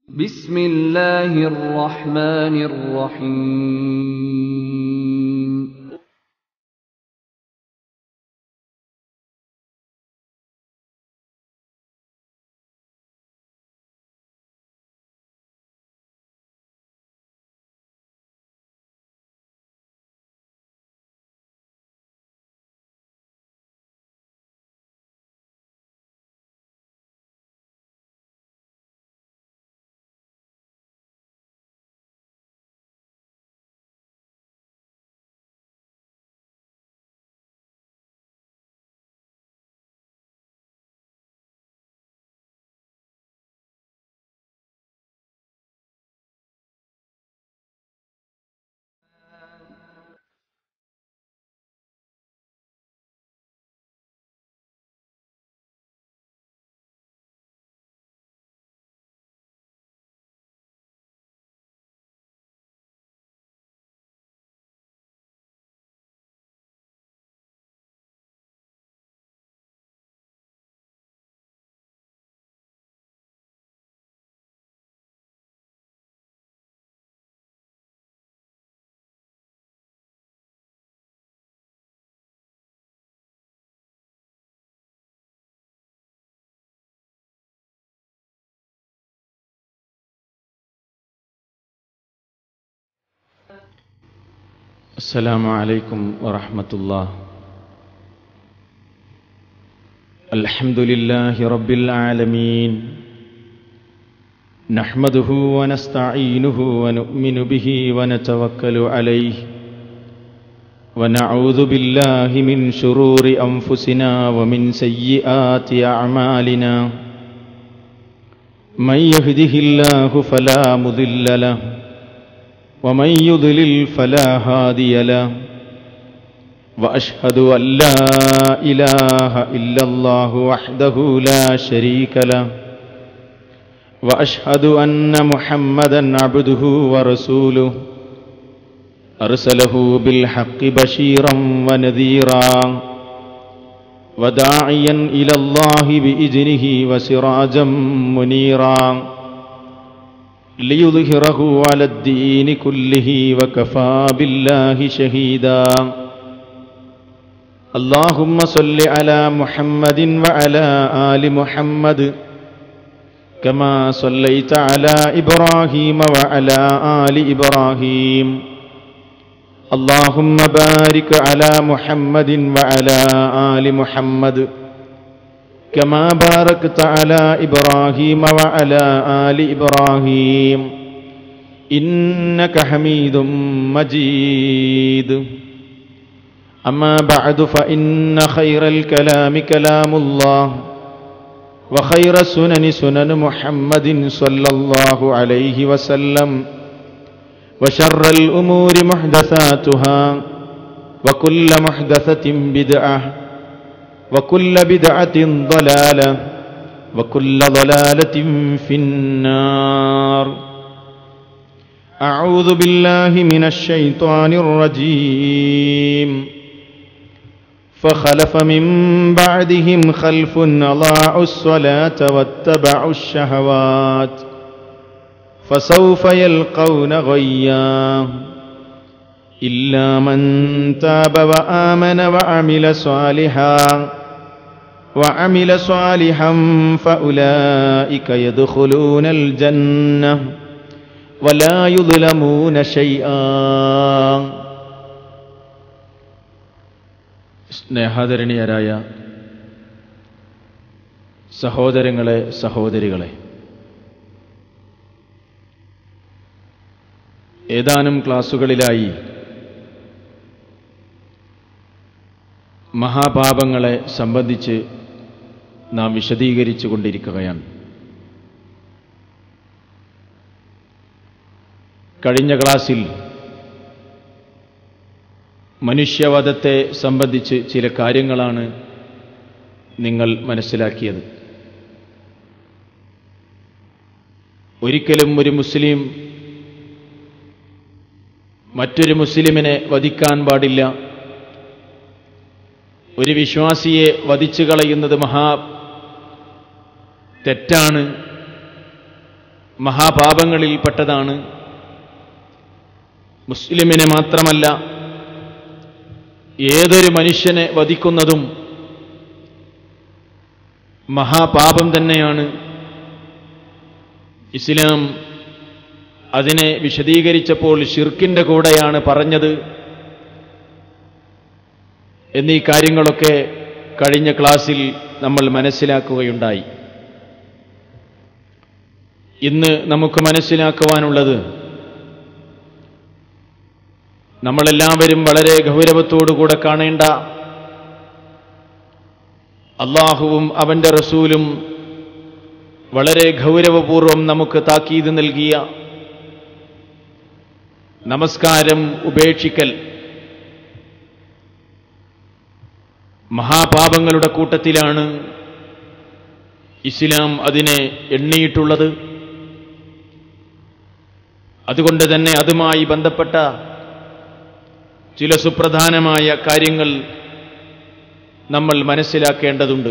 بسم الله الرحمن الرحيم السلام عليكم ورحمة الله الحمد لله رب العالمين نحمده ونستعينه ونؤمن به ونتوكل عليه ونعوذ بالله من شرور أنفسنا ومن سيئات أعمالنا من يهده الله فلا مضل له ومن يضلل فلا هادي له واشهد ان لا اله الا الله وحده لا شريك له واشهد ان محمدا عبده ورسوله ارسله بالحق بشيرا ونذيرا وداعيا الى الله باذنه وسراجا منيرا ليظهره على الدين كله وكفى بالله شهيدا اللهم صل على محمد وعلى ال محمد كما صليت على ابراهيم وعلى ال ابراهيم اللهم بارك على محمد وعلى ال محمد كما باركت على ابراهيم وعلى ال ابراهيم انك حميد مجيد اما بعد فان خير الكلام كلام الله وخير السنن سنن محمد صلى الله عليه وسلم وشر الامور محدثاتها وكل محدثه بدعه وكل بدعة ضلالة وكل ضلالة في النار أعوذ بالله من الشيطان الرجيم فخلف من بعدهم خلف أضاعوا الصلاة واتبعوا الشهوات فسوف يلقون غيا إلا من تاب وآمن وعمل صالحا وعمل صالحا فأولئك يدخلون الجنة ولا يظلمون شيئا സ്നേഹാദരണീയരായ സഹോദരങ്ങളെ സഹോദരികളെ ഏതാനും ക്ലാസുകളിലായി മഹാപാപങ്ങളെ സംബന്ധിച്ച് നാം വിശദീകരിച്ചു കൊണ്ടിരിക്കുകയാണ് കഴിഞ്ഞ ക്ലാസ്സിൽ മനുഷ്യവധത്തെ സംബന്ധിച്ച് ചില കാര്യങ്ങളാണ് നിങ്ങൾ മനസ്സിലാക്കിയത് ഒരിക്കലും ഒരു മുസ്ലിം മറ്റൊരു മുസ്ലിമിനെ വധിക്കാൻ പാടില്ല ഒരു വിശ്വാസിയെ വധിച്ചു കളയുന്നത് മഹാ തെറ്റാണ് മഹാപാപങ്ങളിൽപ്പെട്ടതാണ് മുസ്ലിമിനെ മാത്രമല്ല ഏതൊരു മനുഷ്യനെ വധിക്കുന്നതും മഹാപാപം തന്നെയാണ് ഇസ്ലാം അതിനെ വിശദീകരിച്ചപ്പോൾ ഷിർക്കിന്റെ കൂടെയാണ് പറഞ്ഞത് എന്നീ കാര്യങ്ങളൊക്കെ കഴിഞ്ഞ ക്ലാസ്സിൽ നമ്മൾ മനസ്സിലാക്കുകയുണ്ടായി ഇന്ന് നമുക്ക് മനസ്സിലാക്കുവാനുള്ളത് നമ്മളെല്ലാവരും വളരെ ഗൗരവത്തോടുകൂടെ കാണേണ്ട അള്ളാഹുവും അവന്റെ റസൂലും വളരെ ഗൗരവപൂർവം നമുക്ക് താക്കീത് നൽകിയ നമസ്കാരം ഉപേക്ഷിക്കൽ മഹാപാപങ്ങളുടെ കൂട്ടത്തിലാണ് ഇസ്ലാം അതിനെ എണ്ണിയിട്ടുള്ളത് അതുകൊണ്ട് തന്നെ അതുമായി ബന്ധപ്പെട്ട ചില സുപ്രധാനമായ കാര്യങ്ങൾ നമ്മൾ മനസ്സിലാക്കേണ്ടതുണ്ട്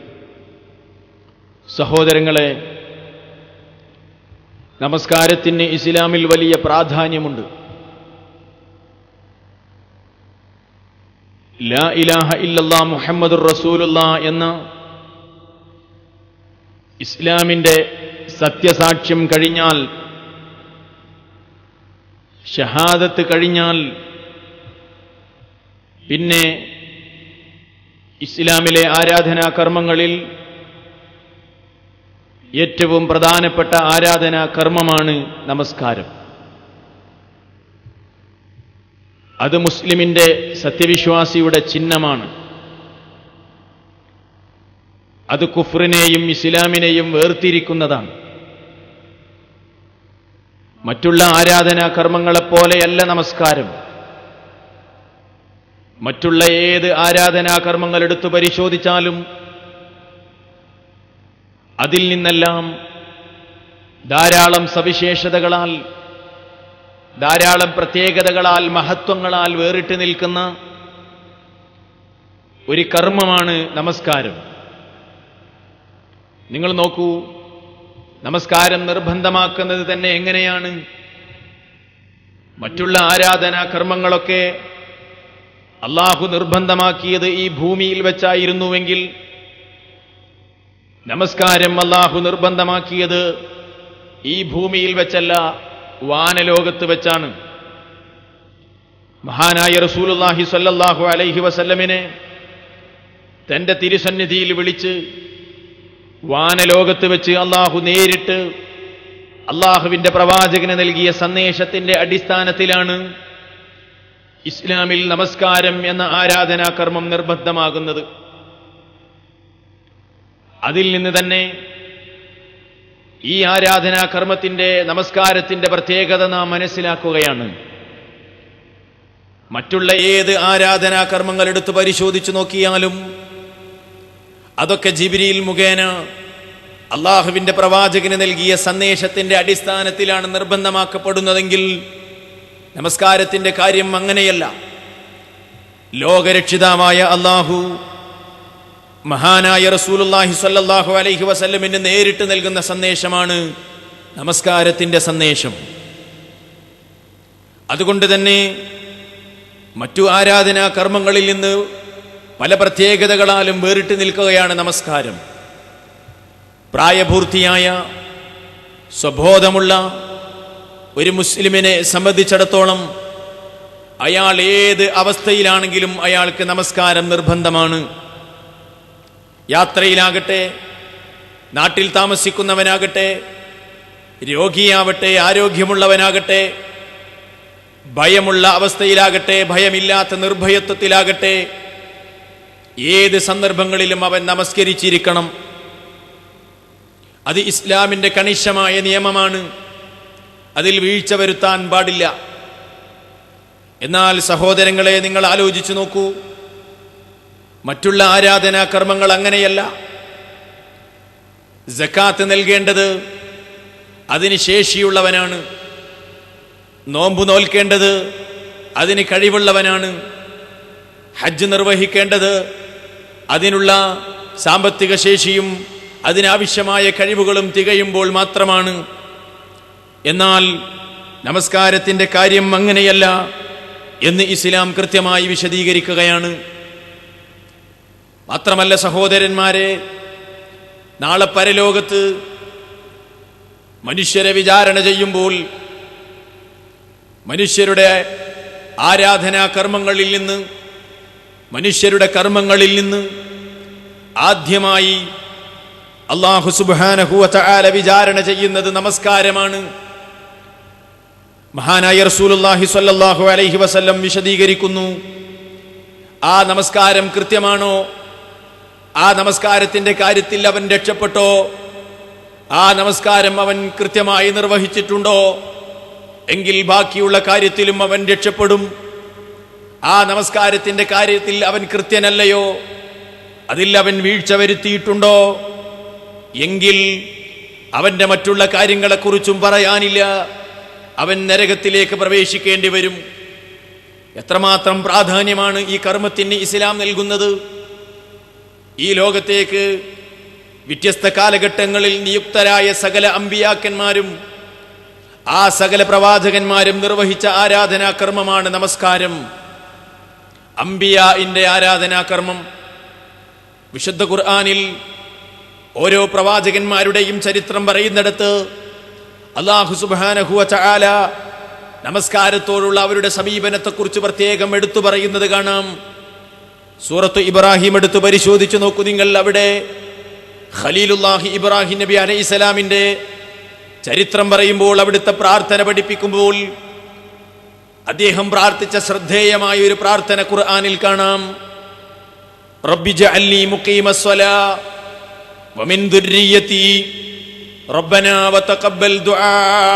സഹോദരങ്ങളെ നമസ്കാരത്തിന് ഇസ്ലാമിൽ വലിയ പ്രാധാന്യമുണ്ട് ലാ ഇലാഹ ഇല്ലല്ലാ മുഹമ്മദുർ റസൂലുള്ള എന്ന ഇസ്ലാമിന്റെ സത്യസാക്ഷ്യം കഴിഞ്ഞാൽ ഷഹാദത്ത് കഴിഞ്ഞാൽ പിന്നെ ഇസ്ലാമിലെ ആരാധനാ കർമ്മങ്ങളിൽ ഏറ്റവും പ്രധാനപ്പെട്ട ആരാധനാ കർമ്മമാണ് നമസ്കാരം അത് മുസ്ലിമിന്റെ സത്യവിശ്വാസിയുടെ ചിഹ്നമാണ് അത് കുഫ്രിനെയും ഇസ്ലാമിനെയും വേർതിരിക്കുന്നതാണ് മറ്റുള്ള ആരാധനാ കർമ്മങ്ങളെപ്പോലെയല്ല നമസ്കാരം മറ്റുള്ള ഏത് ആരാധനാ കർമ്മങ്ങൾ എടുത്തു പരിശോധിച്ചാലും അതിൽ നിന്നെല്ലാം ധാരാളം സവിശേഷതകളാൽ ധാരാളം പ്രത്യേകതകളാൽ മഹത്വങ്ങളാൽ വേറിട്ട് നിൽക്കുന്ന ഒരു കർമ്മമാണ് നമസ്കാരം നിങ്ങൾ നോക്കൂ നമസ്കാരം നിർബന്ധമാക്കുന്നത് തന്നെ എങ്ങനെയാണ് മറ്റുള്ള ആരാധനാ കർമ്മങ്ങളൊക്കെ അള്ളാഹു നിർബന്ധമാക്കിയത് ഈ ഭൂമിയിൽ വെച്ചായിരുന്നുവെങ്കിൽ നമസ്കാരം അള്ളാഹു നിർബന്ധമാക്കിയത് ഈ ഭൂമിയിൽ വെച്ചല്ല വാനലോകത്ത് വെച്ചാണ് മഹാനായ റസൂലുല്ലാഹി സല്ലല്ലാഹു അലൈഹി വസല്ലമിനെ തന്റെ തിരുസന്നിധിയിൽ വിളിച്ച് വാനലോകത്ത് വെച്ച് അള്ളാഹു നേരിട്ട് അള്ളാഹുവിന്റെ പ്രവാചകന് നൽകിയ സന്ദേശത്തിന്റെ അടിസ്ഥാനത്തിലാണ് ഇസ്ലാമിൽ നമസ്കാരം എന്ന ആരാധനാ കർമ്മം നിർബന്ധമാകുന്നത് അതിൽ നിന്ന് തന്നെ ഈ ആരാധനാ കർമ്മത്തിന്റെ നമസ്കാരത്തിന്റെ പ്രത്യേകത നാം മനസ്സിലാക്കുകയാണ് മറ്റുള്ള ഏത് ആരാധനാ കർമ്മങ്ങൾ എടുത്ത് പരിശോധിച്ചു നോക്കിയാലും അതൊക്കെ ജിബിരിയിൽ മുഖേന അള്ളാഹുവിന്റെ പ്രവാചകന് നൽകിയ സന്ദേശത്തിന്റെ അടിസ്ഥാനത്തിലാണ് നിർബന്ധമാക്കപ്പെടുന്നതെങ്കിൽ നമസ്കാരത്തിന്റെ കാര്യം അങ്ങനെയല്ല ലോകരക്ഷിതാവായ അള്ളാഹു മഹാനായ റസൂലുല്ലാഹി സ്വല്ലല്ലാഹു അലൈഹി വസല്ലമിന് നേരിട്ട് നൽകുന്ന സന്ദേശമാണ് നമസ്കാരത്തിന്റെ സന്ദേശം അതുകൊണ്ട് തന്നെ മറ്റു ആരാധനാ കർമ്മങ്ങളിൽ നിന്ന് പല പ്രത്യേകതകളാലും വേറിട്ട് നിൽക്കുകയാണ് നമസ്കാരം പ്രായപൂർത്തിയായ സ്വബോധമുള്ള ഒരു മുസ്ലിമിനെ സംബന്ധിച്ചിടത്തോളം അയാൾ ഏത് അവസ്ഥയിലാണെങ്കിലും അയാൾക്ക് നമസ്കാരം നിർബന്ധമാണ് യാത്രയിലാകട്ടെ നാട്ടിൽ താമസിക്കുന്നവനാകട്ടെ രോഗിയാവട്ടെ ആരോഗ്യമുള്ളവനാകട്ടെ ഭയമുള്ള അവസ്ഥയിലാകട്ടെ ഭയമില്ലാത്ത നിർഭയത്വത്തിലാകട്ടെ ഏത് സന്ദർഭങ്ങളിലും അവൻ നമസ്കരിച്ചിരിക്കണം അത് ഇസ്ലാമിന്റെ കണിശമായ നിയമമാണ് അതിൽ വീഴ്ച വരുത്താൻ പാടില്ല എന്നാൽ സഹോദരങ്ങളെ നിങ്ങൾ ആലോചിച്ചു നോക്കൂ മറ്റുള്ള ആരാധനാ കർമ്മങ്ങൾ അങ്ങനെയല്ല ജക്കാത്ത് നൽകേണ്ടത് അതിന് ശേഷിയുള്ളവനാണ് നോമ്പ് നോൽക്കേണ്ടത് അതിന് കഴിവുള്ളവനാണ് ഹജ്ജ് നിർവഹിക്കേണ്ടത് അതിനുള്ള സാമ്പത്തിക ശേഷിയും അതിനാവശ്യമായ കഴിവുകളും തികയുമ്പോൾ മാത്രമാണ് എന്നാൽ നമസ്കാരത്തിന്റെ കാര്യം അങ്ങനെയല്ല എന്ന് ഇസ്ലാം കൃത്യമായി വിശദീകരിക്കുകയാണ് മാത്രമല്ല സഹോദരന്മാരെ നാളെ പരലോകത്ത് മനുഷ്യരെ വിചാരണ ചെയ്യുമ്പോൾ മനുഷ്യരുടെ ആരാധനാ കർമ്മങ്ങളിൽ നിന്ന് മനുഷ്യരുടെ കർമ്മങ്ങളിൽ നിന്ന് ആദ്യമായി അള്ളാഹു സുബാനഹുവ ചാല വിചാരണ ചെയ്യുന്നത് നമസ്കാരമാണ് മഹാനായ റസൂലുള്ളാഹി സ്വല്ലല്ലാഹു അലൈഹി വസല്ലം വിശദീകരിക്കുന്നു ആ നമസ്കാരം കൃത്യമാണോ ആ നമസ്കാരത്തിന്റെ കാര്യത്തിൽ അവൻ രക്ഷപ്പെട്ടോ ആ നമസ്കാരം അവൻ കൃത്യമായി നിർവഹിച്ചിട്ടുണ്ടോ എങ്കിൽ ബാക്കിയുള്ള കാര്യത്തിലും അവൻ രക്ഷപ്പെടും ആ നമസ്കാരത്തിന്റെ കാര്യത്തിൽ അവൻ കൃത്യനല്ലയോ അതിൽ അവൻ വീഴ്ച വരുത്തിയിട്ടുണ്ടോ എങ്കിൽ അവന്റെ മറ്റുള്ള കാര്യങ്ങളെക്കുറിച്ചും പറയാനില്ല അവൻ നരകത്തിലേക്ക് പ്രവേശിക്കേണ്ടി വരും എത്രമാത്രം പ്രാധാന്യമാണ് ഈ കർമ്മത്തിന് ഇസ്ലാം നൽകുന്നത് ഈ ലോകത്തേക്ക് വ്യത്യസ്ത കാലഘട്ടങ്ങളിൽ നിയുക്തരായ സകല അമ്പിയാക്കന്മാരും ആ സകല പ്രവാചകന്മാരും നിർവഹിച്ച ആരാധനാകർമ്മമാണ് നമസ്കാരം അംബിയാന്റെ ആരാധനാകർമ്മം വിശുദ്ധ ഖുർആാനിൽ ഓരോ പ്രവാചകന്മാരുടെയും ചരിത്രം പറയുന്നിടത്ത് അള്ളാഹു സുബാനഹുവ ചാല നമസ്കാരത്തോടുള്ള അവരുടെ സമീപനത്തെക്കുറിച്ച് പ്രത്യേകം എടുത്തു പറയുന്നത് കാണാം സൂറത്ത് ഇബ്രാഹിം എടുത്ത് പരിശോധിച്ചു നോക്കൂ നിങ്ങൾ അവിടെ ഖലീലുല്ലാഹി ഇബ്രാഹിം നബി അലൈഹി സ്വലാമിന്റെ ചരിത്രം പറയുമ്പോൾ അവിടുത്തെ പ്രാർത്ഥന പഠിപ്പിക്കുമ്പോൾ അദ്ദേഹം പ്രാർത്ഥിച്ച ശ്രദ്ധേയമായ ഒരു പ്രാർത്ഥന ഖുർആനിൽ കാണാം റബ്ബി ജഅൽനി മുഖീമസ്സലാ വമിൻ ദുർരിയതി റബ്ബനാ വതഖബ്ബൽ ദുആ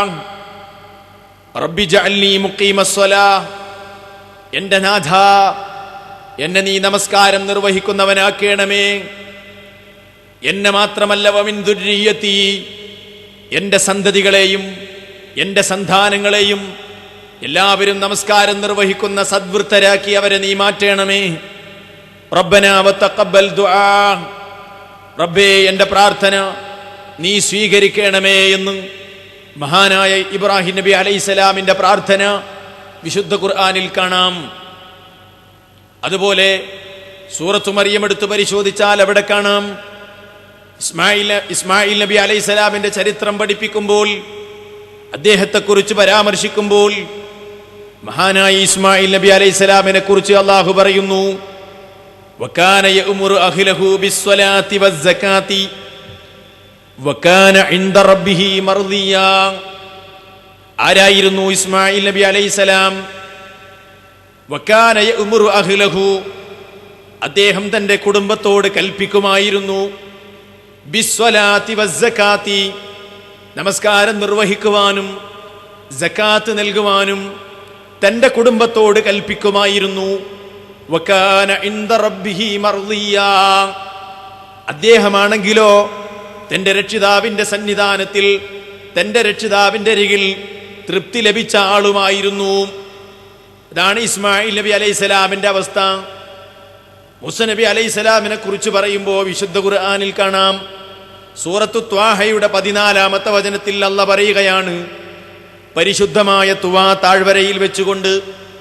റബ്ബി ജഅൽനി മുഖീമസ്സലാ എൻ്റെ നാഥ എന്നെ നീ നമസ്കാരം നിർവഹിക്കുന്നവനാക്കേണമേ എന്നെ മാത്രമല്ല വമിൻ ദുർരിയത്തി എൻ്റെ സന്തതികളെയും എൻ്റെ സന്താനങ്ങളെയും എല്ലാവരും നമസ്കാരം നിർവഹിക്കുന്ന സദ്വൃത്തരാക്കി അവരെ നീ മാറ്റണമേ റബ്ബനാവത്തക്കബൽ ദുആ റബ്ബേ എൻ്റെ പ്രാർത്ഥന നീ സ്വീകരിക്കണമേ എന്ന് മഹാനായ ഇബ്രാഹിം നബി അലൈഹിസ്സലാമിന്റെ പ്രാർത്ഥന വിശുദ്ധ ഖുർആനിൽ കാണാം അതുപോലെ സൂറത്തു മറിയം എടുത്ത് പരിശോധിച്ചാൽ അവിടെ കാണാം ഇസ്മായിൽ ഇസ്മായിൽ നബി അലൈഹി സ്വലാമിന്റെ ചരിത്രം പഠിപ്പിക്കുമ്പോൾ അദ്ദേഹത്തെക്കുറിച്ച് പരാമർശിക്കുമ്പോൾ മഹാനായ ഇസ്മായിൽ നബി അലൈഹി സ്വലാമിനെ കുറിച്ച് അള്ളാഹു പറയുന്നു وكان يأمر أهله بالصلاة والزكاة وكان عند ربه مرضيا ആരായിരുന്നു ഇസ്മായിൽ നബി അലൈഹിസലാം വക്കാന യഅ്മുറു അഹ്ലഹു അദ്ദേഹം തന്റെ കുടുംബത്തോട് കൽപ്പിക്കുമായിരുന്നു ബിസ്വലാത്തി വസ്സകാത്തി നമസ്കാരം നിർവഹിക്കുവാനും സക്കാത്ത് നൽകുവാനും തന്റെ കുടുംബത്തോട് കൽപ്പിക്കുമായിരുന്നു വക്കാന ഇൻദ റബ്ബിഹി മർദിയാ അദ്ദേഹമാണെങ്കിലോ തന്റെ രക്ഷിതാവിന്റെ സന്നിധാനത്തിൽ തന്റെ രക്ഷിതാവിന്റെ അരികിൽ തൃപ്തി ലഭിച്ച ആളുമായിരുന്നു അതാണ് ഇസ്മായിൽ നബി അലൈഹി സ്വലാമിന്റെ അവസ്ഥ മുസ നബി അലൈഹി സ്വലാമിനെ കുറിച്ച് പറയുമ്പോൾ വിശുദ്ധ ഖുർആനിൽ കാണാം സൂറത്തു ത്വാഹയുടെ പതിനാലാമത്തെ വചനത്തിൽ അല്ല പറയുകയാണ് പരിശുദ്ധമായ തുവാ താഴ്വരയിൽ വെച്ചുകൊണ്ട്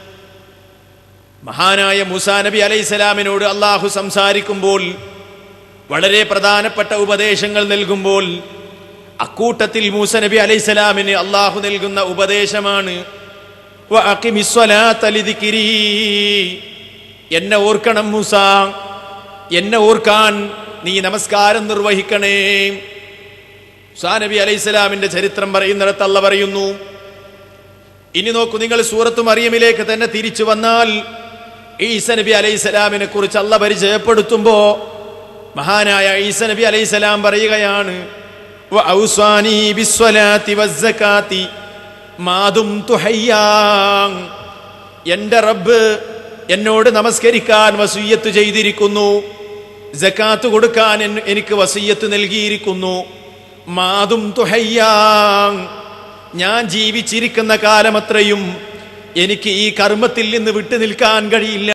മഹാനായ മുസാ നബി അലൈഹി സ്വലാമിനോട് അള്ളാഹു സംസാരിക്കുമ്പോൾ വളരെ പ്രധാനപ്പെട്ട ഉപദേശങ്ങൾ നൽകുമ്പോൾ അക്കൂട്ടത്തിൽ മൂസ നബി അലൈഹി സ്വലാമിന് അള്ളാഹു നൽകുന്ന ഉപദേശമാണ് വഅഖിമിസ്സലാത്ത ലിദിക്രി. എന്നെ ഓർക്കണം മൂസ എന്നെ ഓർക്കാൻ നീ നമസ്കാരം നിർവഹിക്കണേ മുസാ നബി അലൈഹി സ്വലാമിന്റെ ചരിത്രം പറയുന്നിടത്ത് അല്ല പറയുന്നു ഇനി നോക്കൂ നിങ്ങൾ സൂറത്ത് മറിയമിലേക്ക് തന്നെ തിരിച്ചു വന്നാൽ ഈസ നബി അലൈഹി സ്വലാമിനെ കുറിച്ച് അല്ല പരിചയപ്പെടുത്തുമ്പോ മഹാനായ ഈസ നബി അലൈഹി സ്വലാം പറയുകയാണ് "വഔസാനി ബിസ്വലാത്തി വസ്സകാത്തി മാതും തുഹയ്യാങ് എന്റെ റബ്ബ് എന്നോട് നമസ്കരിക്കാൻ വസീയത്ത് ചെയ്തിരിക്കുന്നു ജക്കാത്ത് കൊടുക്കാൻ എൻ- എനിക്ക് വസീയത്ത് നൽകിയിരിക്കുന്നു മാതും തുഹയ്യാങ് ഞാൻ ജീവിച്ചിരിക്കുന്ന കാലമത്രയും എനിക്ക് ഈ കർമ്മത്തിൽ നിന്ന് വിട്ടു നിൽക്കാൻ കഴിയില്ല